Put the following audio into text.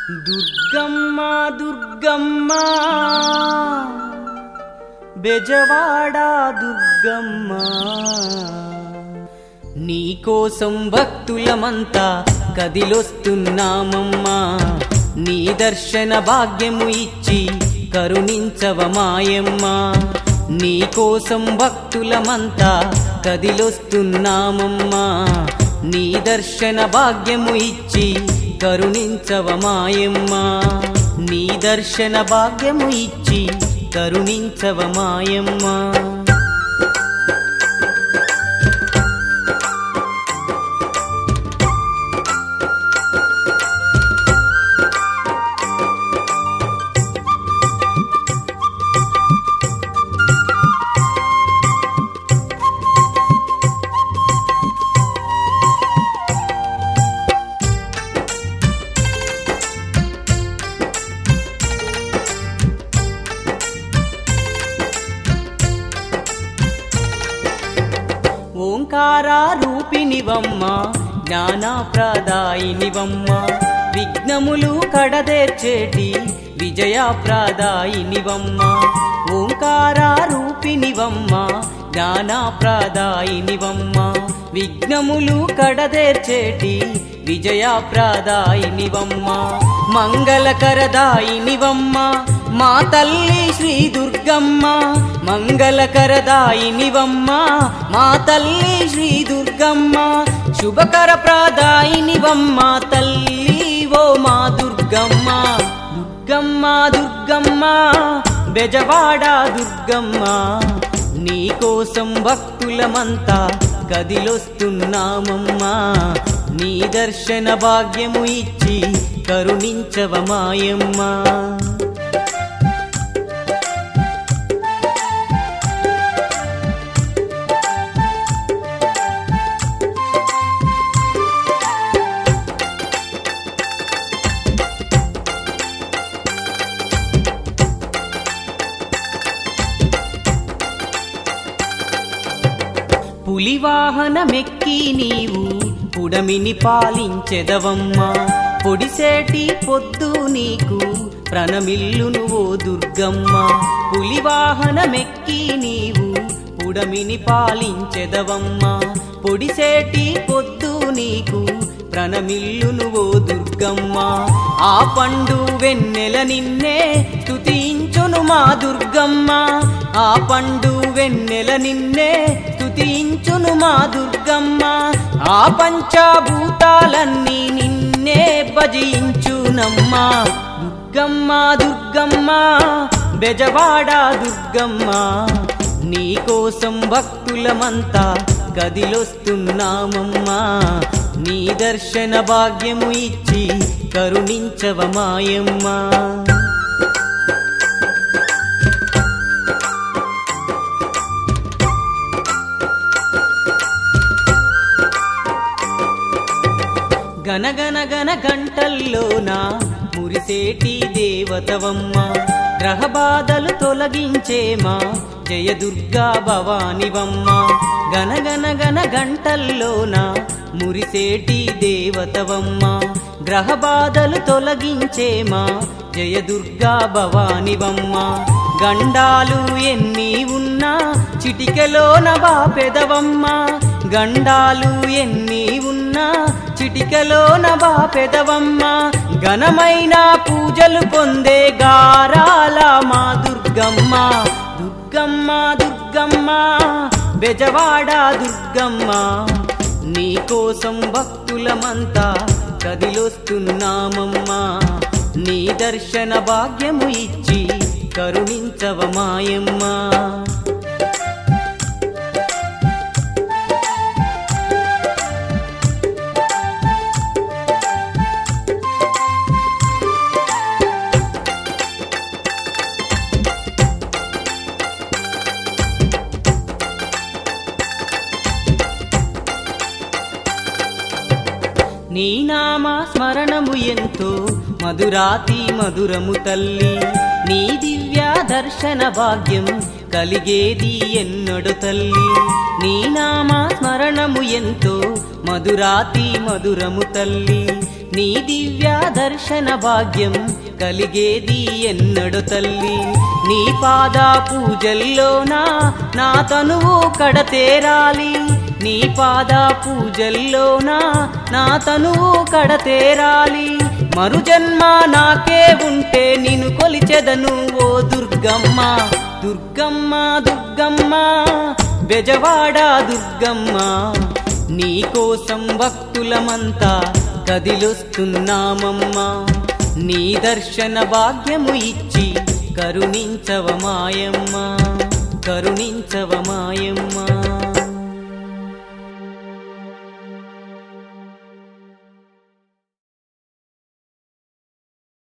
దుర్గమ్మ దుర్గమ్మ బెజవాడ దుర్గమ్మ నీకోసం భక్తులమంతా కదిలొస్తున్నామమ్మా నీ దర్శన భాగ్యము ఇచ్చి కరుణించవ మాయమ్మా నీకోసం భక్తులమంతా కదిలొస్తున్నామమ్మా నీ దర్శన భాగ్యము ఇచ్చి కరుణించవ మాయమ్మా నీ దర్శన భాగ్యము ఇచ్చి కరుణించవ మాయమ్మా ఓంకారా రూపినివమ్మ జ్ఞానప్రదాయినివమ్మ విఘ్నములు కడదేర్చేటి విజయప్రదాయినివమ్మ ఓంకారా రూపినివమ్మ జ్ఞానప్రదాయినివమ్మ విఘ్నములు కడదేర్చేటి విజయప్రదాయినివమ్మ మంగళకరదాయినివమ్మ మా తల్లి శ్రీ దుర్గమ్మ మంగళకరదాయినివమ్మ మా తల్లి శ్రీ దుర్గమ్మ శుభకర ప్రదాయినివమ్మ తల్లి ఓ మా దుర్గమ్మ దుర్గమ్మ దుర్గమ్మ బెజవాడ దుర్గమ్మ నీకోసం భక్తులమంతా కదిలొస్తున్నామమ్మా నీ దర్శన భాగ్యము ఇచ్చి కరుణించవ మాయమ్మా పులివాహనమెక్కి నీవు పుడమిని పాలించెదవమ్మా పొడిసేటి పొద్దు నీకు ప్రణమిల్లును ఓ దుర్గమ్మ పులివాహనమెక్కి నీవు పుడమిని పాలించెదవమ్మా పొడిసేటి పొద్దు నీకు ప్రణమిల్లును ఓ దుర్గమ్మ ఆ పండు వెన్నెల నిన్నే స్తుతించును మా దుర్గమ్మ ఆ పండు వెన్నెల నిన్నే స్తుతించును మా దుర్గమ్మ ఆ పంచభూతాలన్నీ నిన్నే భజించునమ్మా దుర్గమ్మ దుర్గమ్మ బెజవాడ దుర్గమ్మ నీకోసం భక్తులమంతా కదిలొస్తున్నామమ్మా నీ దర్శన భాగ్యము ఇచ్చి కరుణించవ మాయమ్మా గనగన గన గంటల్లోన మురిసేటి దేవతవమ్మ గ్రహ బాధలు తొలగించేమా జయ దుర్గా భవానివమ్మ గనగన గన గంటల్లోన మురిసేటి దేవతవమ్మ గ్రహ బాధలు తొలగించేమా జయ దుర్గా భవానివమ్మ గండాలు ఎన్ని ఉన్నా చిటికలోన బాపెదవమ్మ గండాలు ఎన్ని ఉన్నా చిటికలోన బాపెదవమ్మ ఘనమైన పూజలు పొందే గారాల మా దుర్గమ్మ దుర్గమ్మ దుర్గమ్మ బెజవాడ దుర్గమ్మ నీకోసం భక్తులమంతా కదిలొస్తున్నామమ్మా నీ దర్శన భాగ్యము ఇచ్చి కరుణించవ మాయమ్మా నీ నామ స్మరణము ఎంతో మధురాతి మధురము తల్లి నీ దివ్య దర్శన భాగ్యం కలిగేది ఎన్నడు తల్లి నీ నామ స్మరణము ఎంతో మధురాతి మధురము తల్లి నీ దివ్య దర్శన భాగ్యం కలిగేది ఎన్నడు తల్లి నీ పాద పూజల్లోనా నా తనువు కడతేరాలి నీ పాద పూజల్లోనా నా తనువు కడతేరాలి మరు జన్మ నాకే ఉంటే నిన్ను కొలిచెదను ఓ దుర్గమ్మ దుర్గమ్మ దుర్గమ్మ బెజవాడ దుర్గమ్మ నీ కోసం భక్తులమంతా కదిలొస్తున్నామమ్మా నీ దర్శన భాగ్యము ఇచ్చి కరుణించవ మాయమ్మ కరుణించవ మాయమ్మ